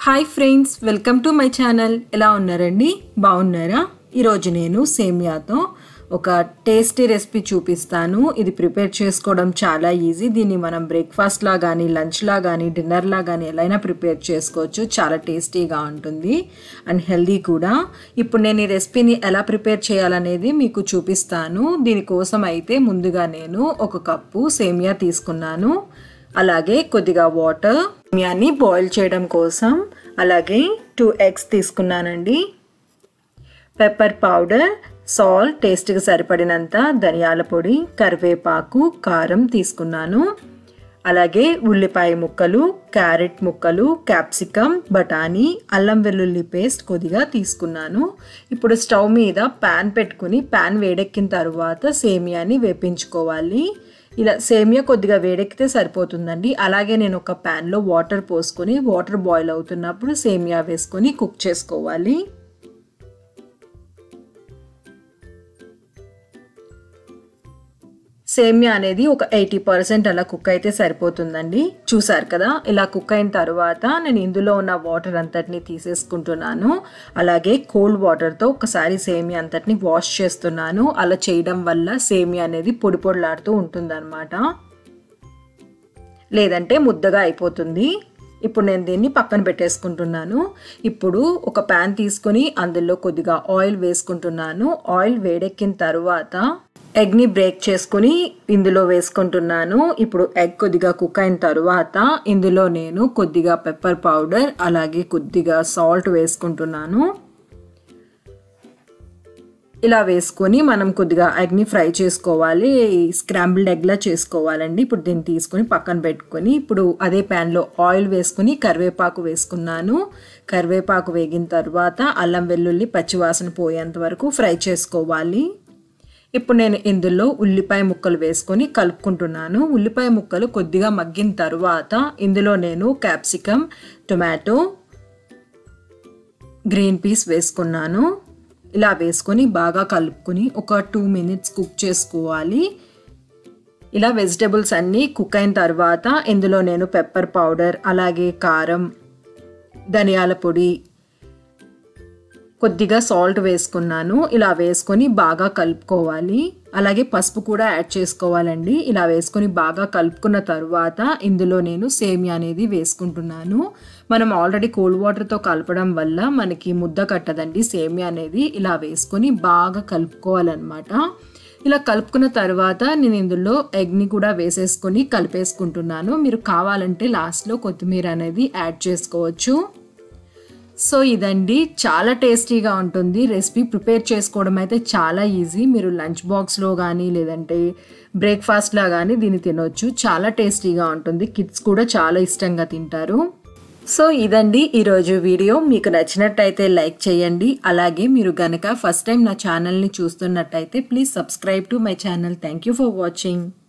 hi friends welcome to my channel ఎలా ఉన్నారండి బాగున్నారా ఈరోజు నేను సేమియాతో ఒక టేస్టీ రెసిపీ చూపిస్తాను ఇది ప్రిపేర్ చేసుకోవడం చాలా ఈజీ దీన్ని మనం బ్రేక్ఫాస్ట్లా కానీ లంచ్లా కానీ డిన్నర్లా కానీ ఎలా అయినా ప్రిపేర్ చేసుకోవచ్చు చాలా టేస్టీగా ఉంటుంది అండ్ హెల్దీ కూడా ఇప్పుడు నేను ఈ రెసిపీని ఎలా ప్రిపేర్ చేయాలనేది మీకు చూపిస్తాను దీనికోసం అయితే ముందుగా నేను ఒక కప్పు సేమియా తీసుకున్నాను అలాగే కొద్దిగా వాటర్ సేమియాని బాయిల్ చేయడం కోసం అలాగే టూ ఎగ్స్ తీసుకున్నానండి పెప్పర్ పౌడర్ సాల్ట్ టేస్ట్కి సరిపడినంత ధనియాల పొడి కరివేపాకు కారం తీసుకున్నాను అలాగే ఉల్లిపాయ ముక్కలు క్యారెట్ ముక్కలు క్యాప్సికమ్ బఠానీ అల్లం వెల్లుల్లి పేస్ట్ కొద్దిగా తీసుకున్నాను ఇప్పుడు స్టవ్ మీద ప్యాన్ పెట్టుకుని ప్యాన్ వేడెక్కిన తర్వాత సేమియాని వేపించుకోవాలి ఇలా సేమియా కొద్దిగా వేడెక్కితే సరిపోతుందండి అలాగే నేను ఒక ప్యాన్లో వాటర్ పోసుకొని వాటర్ బాయిల్ అవుతున్నప్పుడు సేమియా వేసుకొని కుక్ చేసుకోవాలి సేమియా అనేది ఒక ఎయిటీ పర్సెంట్ అలా కుక్ అయితే సరిపోతుందండి చూసారు కదా ఇలా కుక్ అయిన తర్వాత నేను ఇందులో ఉన్న వాటర్ అంతటిని తీసేసుకుంటున్నాను అలాగే కోల్డ్ వాటర్తో ఒకసారి సేమియా అంతటిని వాష్ చేస్తున్నాను అలా చేయడం వల్ల సేమియా అనేది పొడి పొడిలాడుతూ ఉంటుందన్నమాట లేదంటే ముద్దగా అయిపోతుంది ఇప్పుడు నేను దీన్ని పక్కన పెట్టేసుకుంటున్నాను ఇప్పుడు ఒక ప్యాన్ తీసుకొని అందులో కొద్దిగా ఆయిల్ వేసుకుంటున్నాను ఆయిల్ వేడెక్కిన తర్వాత ఎగ్ని బ్రేక్ చేసుకుని ఇందులో వేసుకుంటున్నాను ఇప్పుడు ఎగ్ కొద్దిగా కుక్ అయిన తర్వాత ఇందులో నేను కొద్దిగా పెప్పర్ పౌడర్ అలాగే కొద్దిగా సాల్ట్ వేసుకుంటున్నాను ఇలా వేసుకొని మనం కొద్దిగా ఎగ్ని ఫ్రై చేసుకోవాలి స్క్రాంబుల్డ్ ఎగ్లా చేసుకోవాలండి ఇప్పుడు దీన్ని తీసుకొని పక్కన పెట్టుకొని ఇప్పుడు అదే ప్యాన్లో ఆయిల్ వేసుకుని కరివేపాకు వేసుకున్నాను కరివేపాకు వేగిన తర్వాత అల్లం వెల్లుల్లి పచ్చివాసన పోయేంత వరకు ఫ్రై చేసుకోవాలి ఇప్పుడు నేను ఇందులో ఉల్లిపాయ ముక్కలు వేసుకొని కలుపుకుంటున్నాను ఉల్లిపాయ ముక్కలు కొద్దిగా మగ్గిన తర్వాత ఇందులో నేను క్యాప్సికమ్ టొమాటో గ్రీన్ పీస్ వేసుకున్నాను ఇలా వేసుకొని బాగా కలుపుకొని ఒక టూ మినిట్స్ కుక్ చేసుకోవాలి ఇలా వెజిటేబుల్స్ అన్నీ కుక్ అయిన తర్వాత ఇందులో నేను పెప్పర్ పౌడర్ అలాగే కారం ధనియాల పొడి కొద్దిగా సాల్ట్ వేసుకున్నాను ఇలా వేసుకొని బాగా కలుపుకోవాలి అలాగే పసుపు కూడా యాడ్ చేసుకోవాలండి ఇలా వేసుకొని బాగా కలుపుకున్న తర్వాత ఇందులో నేను సేమియా అనేది వేసుకుంటున్నాను మనం ఆల్రెడీ కోల్డ్ వాటర్తో కలపడం వల్ల మనకి ముద్ద కట్టదండి సేమియా అనేది ఇలా వేసుకొని బాగా కలుపుకోవాలన్నమాట ఇలా కలుపుకున్న తర్వాత నేను ఇందులో ఎగ్ని కూడా వేసేసుకొని కలిపేసుకుంటున్నాను మీరు కావాలంటే లాస్ట్లో కొత్తిమీర అనేది యాడ్ చేసుకోవచ్చు సో ఇదండి చాలా టేస్టీగా ఉంటుంది రెసిపీ ప్రిపేర్ చేసుకోవడం అయితే చాలా ఈజీ మీరు లంచ్ బాక్స్లో కానీ లేదంటే బ్రేక్ఫాస్ట్లా కానీ దీన్ని తినొచ్చు చాలా టేస్టీగా ఉంటుంది కిడ్స్ కూడా చాలా ఇష్టంగా తింటారు సో ఇదండి ఈరోజు వీడియో మీకు నచ్చినట్టయితే లైక్ చేయండి అలాగే మీరు గనక ఫస్ట్ టైం నా ఛానల్ని చూస్తున్నట్టయితే please subscribe to my channel thank you for watching